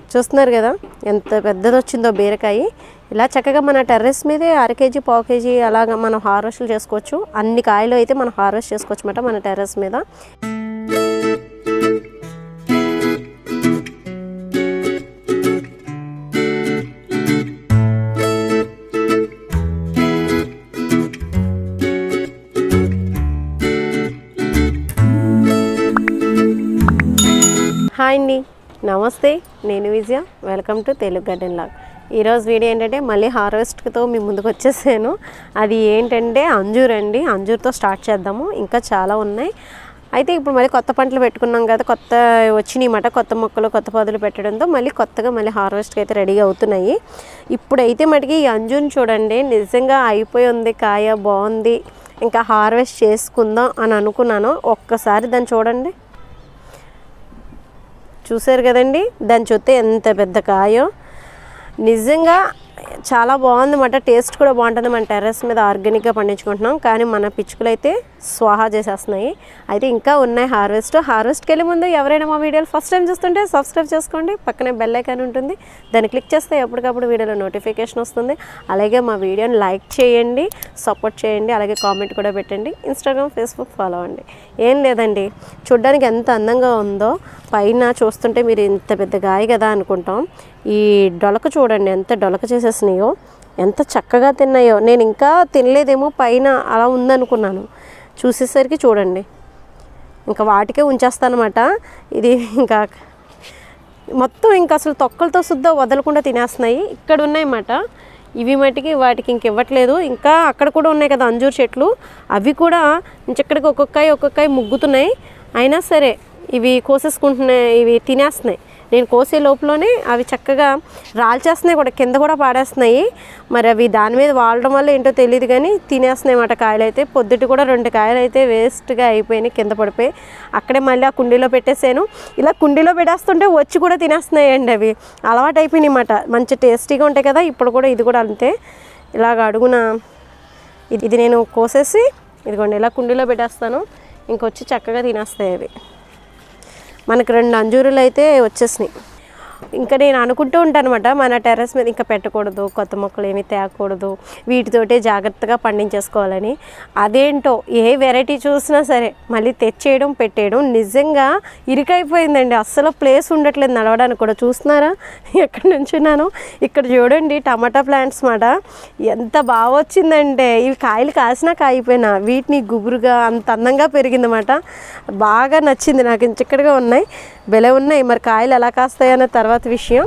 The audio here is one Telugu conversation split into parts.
చూస్తున్నారు కదా ఎంత పెద్దది వచ్చిందో బీరకాయ ఇలా చక్కగా మన టెర్రస్ మీదే అర కేజీ పావు కేజీ అలాగా మనం హార్వెస్ట్లు చేసుకోవచ్చు అన్ని కాయలు అయితే మనం హార్వెస్ట్ చేసుకోవచ్చు అన్నమాట మన టెర్రస్ మీద హాయ్ అండి నమస్తే నేను Vijaya welcome to Telugu garden log ఈరోజు వీడియో ఏంటంటే మళ్ళీ హార్వెస్ట్తో మీ ముందుకు వచ్చేసాను అది ఏంటంటే అంజూర్ అండి అంజూర్తో స్టార్ట్ చేద్దాము ఇంకా చాలా ఉన్నాయి అయితే ఇప్పుడు మళ్ళీ కొత్త పంటలు పెట్టుకున్నాం కదా కొత్త వచ్చినాయి మాట కొత్త మొక్కలు కొత్త పొదలు పెట్టడంతో మళ్ళీ కొత్తగా మళ్ళీ హార్వెస్ట్కి అయితే రెడీగా అవుతున్నాయి ఇప్పుడైతే మటుకి ఈ అంజూర్ని చూడండి నిజంగా అయిపోయి ఉంది కాయ బాగుంది ఇంకా హార్వెస్ట్ చేసుకుందాం అని అనుకున్నాను ఒక్కసారి దాన్ని చూడండి చూసారు కదండి దాని చూస్తే ఎంత పెద్ద కాయో నిజంగా చాలా బాగుందన్నమాట టేస్ట్ కూడా బాగుంటుంది మన టెర్రస్ మీద ఆర్గానిక్గా పండించుకుంటున్నాం కానీ మన పిచ్చుకలు అయితే స్వాహా చేసేస్తున్నాయి అయితే ఇంకా ఉన్నాయి హార్వెస్ట్ హార్వెస్ట్కి వెళ్ళే ముందు ఎవరైనా మా వీడియోలు ఫస్ట్ టైం చూస్తుంటే సబ్స్క్రైబ్ చేసుకోండి పక్కనే బెల్ ఐకాన్ ఉంటుంది దాన్ని క్లిక్ చేస్తే ఎప్పటికప్పుడు వీడియోలో నోటిఫికేషన్ వస్తుంది అలాగే మా వీడియోని లైక్ చేయండి సపోర్ట్ చేయండి అలాగే కామెంట్ కూడా పెట్టండి ఇన్స్టాగ్రామ్ ఫేస్బుక్ ఫాలో అవ్వండి ఏం లేదండి చూడ్డానికి ఎంత అందంగా ఉందో పైన చూస్తుంటే మీరు ఇంత పెద్ద గాయ కదా అనుకుంటాం ఈ డొలక చూడండి ఎంత డొలక చేసేసినాయో ఎంత చక్కగా తిన్నాయో నేను ఇంకా తినలేదేమో పైన అలా ఉందనుకున్నాను చూసేసరికి చూడండి ఇంకా వాటికే ఉంచేస్తానమాట ఇది ఇంకా మొత్తం ఇంకా అసలు తొక్కలతో శుద్ధ వదలకుండా తినేస్తున్నాయి ఇక్కడ ఉన్నాయన్నమాట ఇవి మటుకి వాటికి ఇంక ఇవ్వట్లేదు ఇంకా అక్కడ కూడా ఉన్నాయి కదా అంజూర్ చెట్లు అవి కూడా ఇంకెక్కడికి ఒక్కొక్కయి ఒక్కొక్కయి ముగ్గుతున్నాయి అయినా సరే ఇవి కోసేసుకుంటున్నాయి ఇవి తినేస్తున్నాయి నేను కోసే లోపలనే అవి చక్కగా రాల్చేస్తున్నాయి కూడా కింద కూడా పాడేస్తున్నాయి మరి అవి దాని మీద వాడడం వల్ల ఏంటో తెలియదు కానీ తినేస్తున్నాయి అన్నమాట కాయలు అయితే పొద్దుటి కూడా రెండు కాయలు అయితే వేస్ట్గా అయిపోయినాయి కింద పడిపోయి అక్కడే మళ్ళీ ఆ కుండీలో పెట్టేసాను ఇలా కుండీలో పెట్టేస్తుంటే వచ్చి కూడా తినేస్తున్నాయండి అవి అలవాటు అయిపోయినాయి అన్నమాట మంచి టేస్టీగా ఉంటాయి కదా ఇప్పుడు కూడా ఇది కూడా అంతే ఇలాగ అడుగున ఇది ఇది నేను కోసేసి ఇదిగోండి ఇలా కుండీలో పెట్టేస్తాను ఇంకొచ్చి చక్కగా తినేస్తాయి అవి మనకి రెండు అంజూరులు అయితే వచ్చేసినాయి ఇంకా నేను అనుకుంటూ ఉంటాను అనమాట మన టెర్రస్ మీద ఇంకా పెట్టకూడదు కొత్త మొక్కలు ఏమీ తేకూడదు వీటితోటే జాగ్రత్తగా పండించేసుకోవాలని అదేంటో ఏ వెరైటీ చూసినా సరే మళ్ళీ తెచ్చేయడం పెట్టేయడం నిజంగా ఇరుకైపోయిందండి అస్సలు ప్లేస్ ఉండట్లేదు నడవడానికి కూడా చూస్తున్నారా ఎక్కడి నుంచున్నాను ఇక్కడ చూడండి టమాటా ప్లాంట్స్ మాట ఎంత బాగా వచ్చిందంటే ఇవి కాయలు కాసినా కాయిపోయినా వీటిని గుబురుగా అంత అందంగా పెరిగిందన్నమాట బాగా నచ్చింది నాకు ఇంచక్కడగా ఉన్నాయి భలే ఉన్నాయి మరి కాయలు ఎలా కాస్తాయన్న తర్వాత విషయం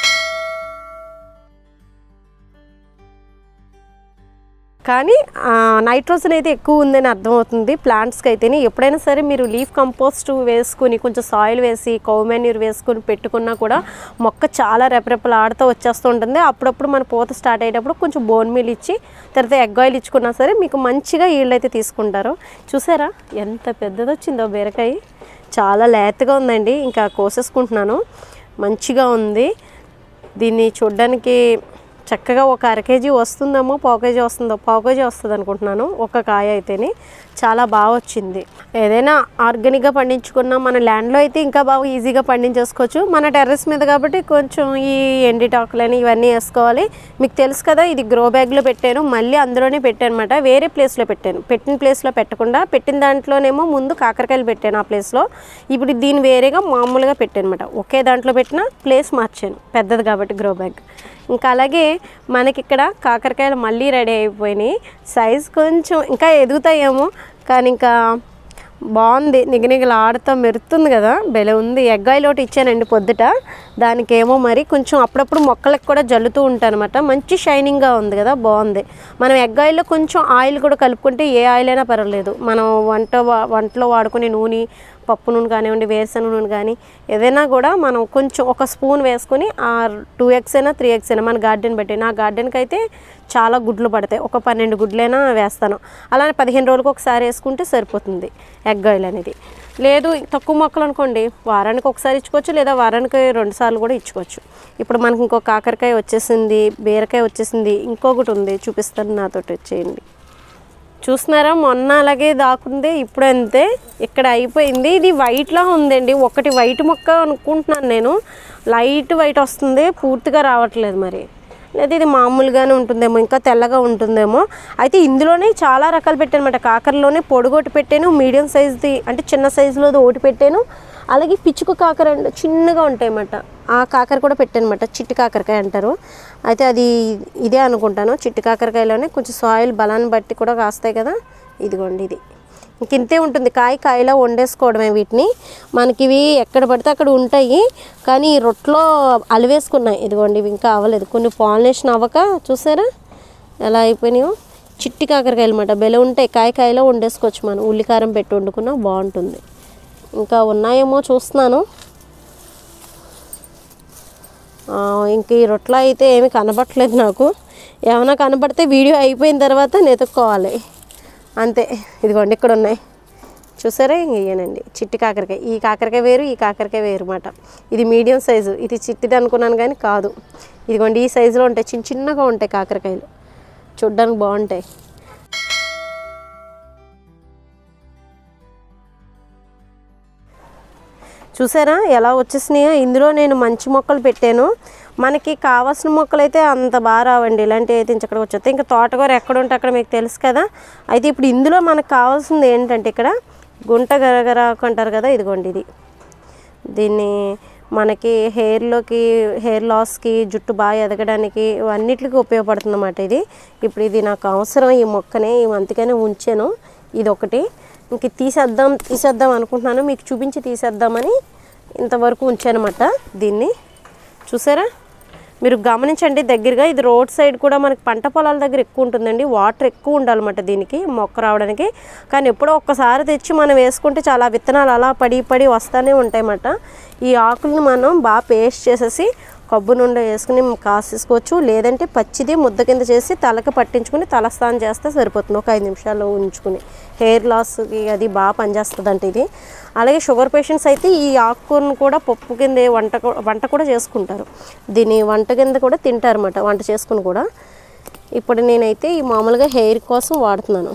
కానీ నైట్రోజన్ అయితే ఎక్కువ ఉందని అర్థమవుతుంది ప్లాంట్స్కి అయితేనే ఎప్పుడైనా సరే మీరు లీఫ్ కంపోస్ట్ వేసుకుని కొంచెం సాయిల్ వేసి కౌమెన్యూర్ వేసుకుని పెట్టుకున్నా కూడా మొక్క చాలా రెపరెపలాడుతూ వచ్చేస్తూ ఉంటుంది అప్పుడప్పుడు మన పూత స్టార్ట్ అయ్యేటప్పుడు కొంచెం బోన్ మీల్ ఇచ్చి తర్వాత ఎగ్ ఆయిల్ ఇచ్చుకున్నా సరే మీకు మంచిగా ఈళ్ళు అయితే తీసుకుంటారు చూసారా ఎంత పెద్దది వచ్చిందో బీరకాయ చాలా లేతగా ఉందండి ఇంకా కోసేసుకుంటున్నాను మంచిగా ఉంది దీన్ని చూడ్డానికి చక్కగా ఒక అర కేజీ వస్తుందేమో పావు కేజీ వస్తుందో పావు కేజీ వస్తుంది అనుకుంటున్నాను ఒక కాయ అయితేనే చాలా బాగా వచ్చింది ఏదైనా ఆర్గానిక్గా పండించుకున్న మన ల్యాండ్లో అయితే ఇంకా బాగా ఈజీగా పండించేసుకోవచ్చు మన టెర్రస్ మీద కాబట్టి కొంచెం ఈ ఎండిటాకులని ఇవన్నీ వేసుకోవాలి మీకు తెలుసు కదా ఇది గ్రో బ్యాగ్లో పెట్టాను మళ్ళీ అందులోనే పెట్టాను అనమాట వేరే ప్లేస్లో పెట్టాను పెట్టిన ప్లేస్లో పెట్టకుండా పెట్టిన దాంట్లోనేమో ముందు కాకరకాయలు పెట్టాను ఆ ప్లేస్లో ఇప్పుడు దీన్ని వేరేగా మామూలుగా పెట్టాను అనమాట ఒకే దాంట్లో పెట్టిన ప్లేస్ మార్చాను పెద్దది కాబట్టి గ్రో బ్యాగ్ ఇంకా అలాగే మనకి ఇక్కడ కాకరకాయలు మళ్ళీ రెడీ అయిపోయినాయి సైజ్ కొంచెం ఇంకా ఎదుగుతాయేమో కానీ ఇంకా బాగుంది నిగనిగలు ఆడుతూ మెరుతుంది కదా భలే ఉంది ఎగ్ ఆయిల్ ఒకటి ఇచ్చానండి పొద్దుట దానికేమో మరి కొంచెం అప్పుడప్పుడు మొక్కలకు కూడా జల్లుతూ ఉంటాను అనమాట మంచి షైనింగ్గా ఉంది కదా బాగుంది మనం ఎగ్ ఆయిల్లో కొంచెం ఆయిల్ కూడా కలుపుకుంటే ఏ ఆయిల్ అయినా పర్వాలేదు మనం వంట వా- వంటలో వాడుకునే నూనె పప్పు నూనె కానివ్వండి వేరుశనగ నూనె కానీ ఏదైనా కూడా మనం కొంచెం ఒక స్పూన్ వేసుకొని ఆ టూ ఎగ్స్ అయినా త్రీ ఎగ్స్ అయినా మన గార్డెన్ బట్టి నా గార్డెన్కి అయితే చాలా గుడ్లు పడతాయి ఒక పన్నెండు గుడ్లైనా వేస్తాను అలానే పదిహేను రోజులకు ఒకసారి వేసుకుంటే సరిపోతుంది ఎగ్ ఆయిల్ అనేది లేదు తక్కువ మొక్కలు అనుకోండి వారానికి ఒకసారి ఇచ్చుకోవచ్చు లేదా వారానికి రెండు సార్లు కూడా ఇచ్చుకోవచ్చు ఇప్పుడు మనకి ఇంకో కాకరకాయ వచ్చేసింది బీరకాయ వచ్చేసింది ఇంకొకటి ఉంది చూపిస్తాను నాతోటి వచ్చేయండి చూస్తున్నారా మొన్న అలాగే దాకుంది ఇప్పుడు అంతే ఇక్కడ అయిపోయింది ఇది వైట్లా ఉందండి ఒకటి వైట్ మొక్క అనుకుంటున్నాను నేను లైట్ వైట్ వస్తుంది పూర్తిగా రావట్లేదు మరి లేదా ఇది మామూలుగానే ఉంటుందేమో ఇంకా తెల్లగా ఉంటుందేమో అయితే ఇందులోనే చాలా రకాలు పెట్టాను అనమాట కాకరలోనే పొడుగొట్టి పెట్టాను మీడియం సైజ్ది అంటే చిన్న సైజులోది ఒకటి పెట్టాను అలాగే పిచ్చుక కాకర అంటే చిన్నగా ఉంటాయి అన్నమాట ఆ కాకర కూడా పెట్టాను అనమాట చిట్టి కాకరకాయ అంటారు అయితే అది ఇదే అనుకుంటాను చిట్టి కాకరకాయలోనే కొంచెం సాయిల్ బలాన్ని బట్టి కూడా కాస్తాయి కదా ఇదిగోండి ఇది ఇంక ఇంతే ఉంటుంది కాయ కాయలా వండేసుకోవడమే వీటిని మనకి ఇవి ఎక్కడ పడితే అక్కడ ఉంటాయి కానీ ఈ రొట్టెలో అలివేసుకున్నాయి ఇదిగోండి ఇవి ఇంకా అవ్వలేదు కొన్ని పాలినేషన్ అవ్వక చూసారా ఎలా అయిపోయినాయో చిట్టి కాకరకాయలు అనమాట బెల ఉంటాయి కాయ కాయలో వండేసుకోవచ్చు మనం ఉల్లికారం పెట్టి వండుకున్నా బాగుంటుంది ఇంకా ఉన్నాయేమో చూస్తున్నాను ఆ, ఇంక ఈ రొట్టెలో అయితే ఏమీ కనబట్టలేదు నాకు ఏమైనా కనబడితే వీడియో అయిపోయిన తర్వాత నెతుక్కోవాలి అంతే ఇదిగోండి ఇక్కడ ఉన్నాయి చూసారా ఇంక ఇయ్యనండి చిట్టి కాకరకాయ ఈ కాకరకాయ వేరు ఈ కాకరకాయ వేరు మాట ఇది మీడియం సైజు ఇది చిట్టిది అనుకున్నాను కానీ కాదు ఇదిగోండి ఈ సైజులో ఉంటాయి చిన్న చిన్నగా ఉంటాయి కాకరకాయలు చూడ్డానికి బాగుంటాయి చూసారా ఎలా వచ్చేసినాయో ఇందులో నేను మంచి మొక్కలు పెట్టాను మనకి కావాల్సిన మొక్కలు అయితే అంత బాగా రావండి ఇలాంటివి అయితే ఇంచక్కడ వచ్చేస్తాయి ఇంకా తోటకూర ఎక్కడ ఉంటే అక్కడ మీకు తెలుసు కదా అయితే ఇప్పుడు ఇందులో మనకు కావాల్సింది ఏంటంటే ఇక్కడ గుంట గరగరాకు అంటారు కదా ఇదిగోండి ఇది దీన్ని మనకి హెయిర్లోకి హెయిర్ లాస్కి జుట్టు బాగా ఎదగడానికి అన్నిటికీ ఉపయోగపడుతుంది అన్నమాట ఇది ఇప్పుడు ఇది నాకు అవసరం ఈ మొక్కనే ఈ అందుకనే ఉంచాను ఇది ఒకటి ఇంక తీసేద్దాం తీసేద్దాం అనుకుంటున్నాను మీకు చూపించి తీసేద్దామని ఇంతవరకు ఉంచానమాట దీన్ని చూసారా మీరు గమనించండి దగ్గరగా ఇది రోడ్ సైడ్ కూడా మనకి పంట పొలాల దగ్గర ఎక్కువ ఉంటుందండి వాటర్ ఎక్కువ ఉండాలన్నమాట దీనికి మొక్క రావడానికి కానీ ఎప్పుడో ఒక్కసారి తెచ్చి మనం వేసుకుంటే చాలా విత్తనాలు అలా పడి పడి వస్తూనే ఉంటాయన్నమాట ఈ ఆకులను మనం బాగా పేస్ట్ చేసేసి కొబ్బరి నుండి వేసుకుని కాసేసుకోవచ్చు లేదంటే పచ్చిది ముద్ద కింద చేసి తలకి పట్టించుకుని తలస్నానం చేస్తే సరిపోతుంది ఒక ఐదు నిమిషాలు ఉంచుకుని హెయిర్ లాస్కి అది బాగా పనిచేస్తుంది అంటే ఇది అలాగే షుగర్ పేషెంట్స్ అయితే ఈ ఆకుకూరను కూడా పప్పు కింద వంట కూ- వంట కూడా చేసుకుంటారు దీన్ని వంట కింద కూడా తింటారన్నమాట వంట చేసుకుని కూడా ఇప్పుడు నేనైతే ఈ మామూలుగా హెయిర్ కోసం వాడుతున్నాను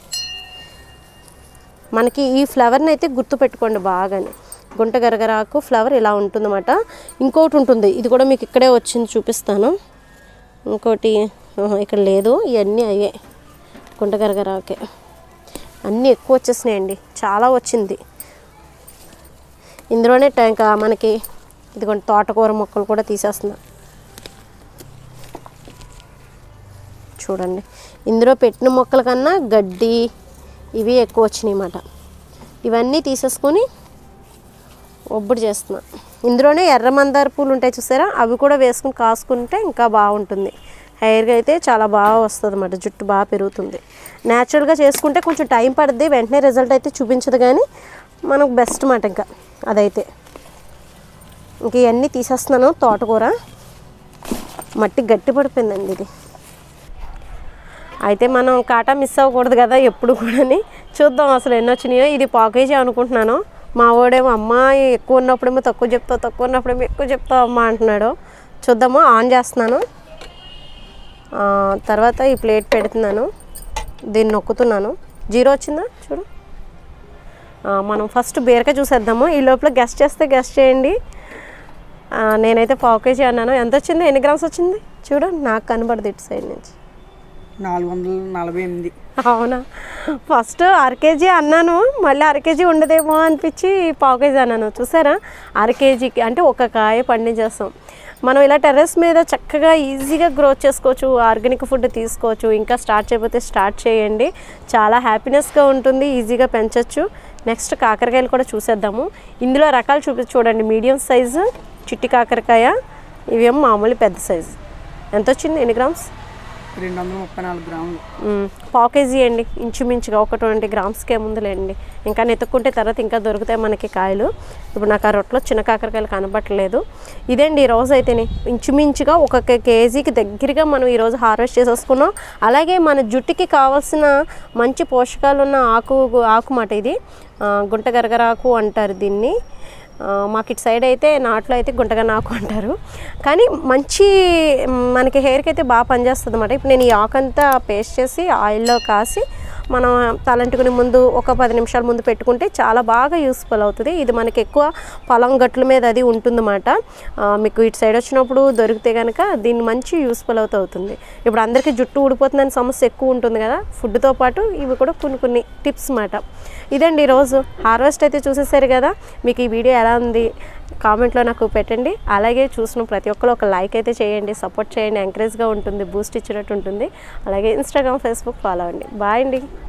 మనకి ఈ ఫ్లవర్ని అయితే గుర్తుపెట్టుకోండి బాగానే గుంట గరగరాకు ఫ్లవర్ ఇలా ఉంటుందన్నమాట ఇంకోటి ఉంటుంది ఇది కూడా మీకు ఇక్కడే వచ్చింది చూపిస్తాను ఇంకోటి ఆహా, ఇక్కడ లేదు ఇవన్నీ అయ్యే గుంట గరగరాకే అన్నీ ఎక్కువ వచ్చేసినాయండి చాలా వచ్చింది ఇందులోనే ట- ఇంకా మనకి ఇదిగోండి తోటకూర మొక్కలు కూడా తీసేస్తున్నా చూడండి ఇందులో పెట్టిన మొక్కల కన్నా గడ్డి ఇవి ఎక్కువ వచ్చినాయి అన్నమాట ఇవన్నీ తీసేసుకొని ఒబ్బుడు చేస్తున్నా ఇందులోనే ఎర్ర మందార పూలు ఉంటాయి చూసారా అవి కూడా వేసుకుని కాసుకుంటే ఇంకా బాగుంటుంది హెయిర్గా అయితే చాలా బాగా వస్తుంది అన్నమాట జుట్టు బాగా పెరుగుతుంది న్యాచురల్గా చేసుకుంటే కొంచెం టైం పడుద్ది వెంటనే రిజల్ట్ అయితే చూపించదు కానీ మనకు బెస్ట్ మాట ఇంకా అదైతే ఇంక ఇవన్నీ తీసేస్తున్నాను తోటకూర మట్టి గట్టి పడిపోయిందండి ఇది అయితే మనం కాటా మిస్ అవ్వకూడదు కదా ఎప్పుడు కూడాని చూద్దాం అసలు ఎన్ని వచ్చినాయో ఇది పాకేజీ అనుకుంటున్నాను మా వాడేమో అమ్మ ఎక్కువ ఉన్నప్పుడేమో తక్కువ చెప్తావు తక్కువ ఉన్నప్పుడేమో ఎక్కువ చెప్తావు అమ్మ అంటున్నాడు చూద్దాము ఆన్ చేస్తున్నాను ఆ, తర్వాత ఈ ప్లేట్ పెడుతున్నాను దీన్ని నొక్కుతున్నాను జీరో వచ్చిందా చూడు ఆ, మనం ఫస్ట్ బీరకాయ చూసేద్దాము ఈ లోపల గెస్ట్ చేస్తే గెస్ట్ చేయండి ఆ, నేనైతే పావు కేజీ అన్నాను ఎంత వచ్చింది ఎన్ని గ్రామ్స్ వచ్చింది చూడు నాకు కనబడదు ఇటు సైడ్ నుంచి నాలుగు వందల నలభై ఎనిమిది అవునా ఫస్ట్ అర కేజీ అన్నాను మళ్ళీ అర కేజీ ఉండదేమో అనిపించి పావు కేజీ అన్నాను చూసారా అర కేజీకి అంటే ఒక కాయ పండించేస్తాం మనం ఇలా టెర్రస్ మీద చక్కగా ఈజీగా గ్రోత్ చేసుకోవచ్చు ఆర్గానిక్ ఫుడ్ తీసుకోవచ్చు ఇంకా స్టార్ట్ చేయకపోతే స్టార్ట్ చేయండి చాలా హ్యాపీనెస్గా ఉంటుంది ఈజీగా పెంచవచ్చు నెక్స్ట్ కాకరకాయలు కూడా చూసేద్దాము ఇందులో రకాలు చూపి చూడండి మీడియం సైజు చిట్టి కాకరకాయ ఇవేమో మామూలు పెద్ద సైజు ఎంత వచ్చింది ఎన్ని గ్రామ్స్ రెండు వందల ముప్పై నాలుగు గ్రాములు మ్మ్. పావు కేజీ అండి ఇంచుమించుగా ఒక ట్వంటీ గ్రామ్స్కి ఏముందిలేండి ఇంకా నెతుక్కుంటే తర్వాత ఇంకా దొరుకుతాయి మనకి కాయలు ఇప్పుడు నాకు ఆ రొట్టెలో చిన్న కాకరకాయలు కనబట్టలేదు ఇదేండి ఈ రోజు అయితేనే ఇంచుమించుగా ఒక కే- కేజీకి దగ్గరగా మనం ఈరోజు హార్వెస్ట్ చేసేసుకున్నాం అలాగే మన జుట్టుకి కావాల్సిన మంచి పోషకాలు ఉన్న ఆకు ఆకు మాట ఇది ఆ, గుంట గరగరాకు అంటారు దీన్ని ఆ, మాకు ఇటు సైడ్ అయితే నాట్లో అయితే గుంటగా నాకు అంటారు కానీ మంచి మ్, మనకి హెయిర్కి అయితే బాగా పనిచేస్తుంది అనమాట ఇప్పుడు నేను ఈ ఆకు అంతా పేస్ట్ చేసి ఆయిల్లో కాసి మనం తలంటుకునే ముందు ఒక పది నిమిషాల ముందు పెట్టుకుంటే చాలా బాగా యూస్ఫుల్ అవుతుంది ఇది మనకి ఎక్కువ పొలం గట్ల మీద అది ఉంటుందన్నమాట ఆ, మీకు ఇటు సైడ్ వచ్చినప్పుడు దొరికితే కనుక దీన్ని మంచి యూస్ఫుల్ అవుతూ అవుతుంది ఇప్పుడు అందరికీ జుట్టు ఊడిపోతుందని సమస్య ఎక్కువ ఉంటుంది కదా ఫుడ్తో పాటు ఇవి కూడా కొన్ని కొన్ని టిప్స్ మాట ఇదండి ఈరోజు హార్వెస్ట్ అయితే చూసేసారు కదా మీకు ఈ వీడియో ఎలా ఉంది కామెంట్లో నాకు పెట్టండి అలాగే చూసిన ప్రతి ఒక్కరు ఒక లైక్ అయితే చేయండి సపోర్ట్ చేయండి ఎంకరేజ్గా ఉంటుంది బూస్ట్ ఇచ్చినట్టు ఉంటుంది అలాగే ఇన్స్టాగ్రామ్ ఫేస్బుక్ ఫాలో అవ్వండి బాయ్ అండి